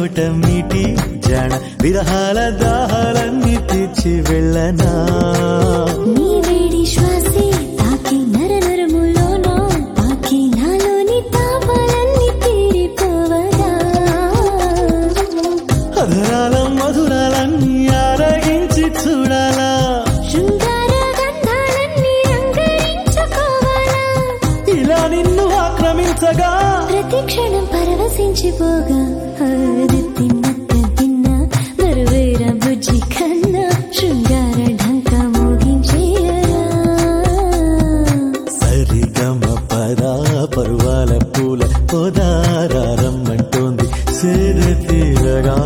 చోట మీటి జన విరహాల దాహాలన్నీ తీర్చి వెళ్ళనా నీ వేడి శ్వాసే తాకి నర నరములోన తాకి నాలోని తాపాలన్నీ తీరిపోవగా అధరాల మధురాలన్నీ ఆరగించి చూడాలా శృంగార గంధాలన్నీ రంగరించుకోవాలా ఇలా నిన్ను ఆక్రమించగా ప్రతి క్షణం పరవశించిపోగా అది తిన్నట్ట తిన్న మరువేర బుజ్జి కన్నా శృంగార ఢంక మోగించేయరా సరిగమ పదా పరువాల పూల పొదారమ్మంటోంది సేద తీరగా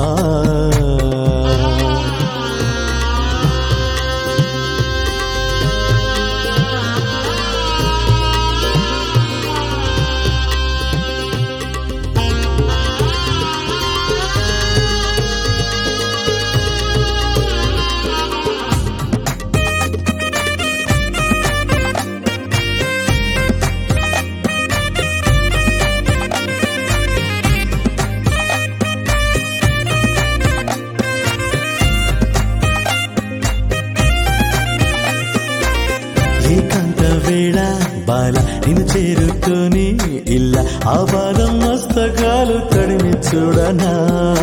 ఏకాంత వేళ బాల నిన్ను చేరుకొని ఇల్ల ఆ బాదం మస్తకాలు తడిమి చూడనా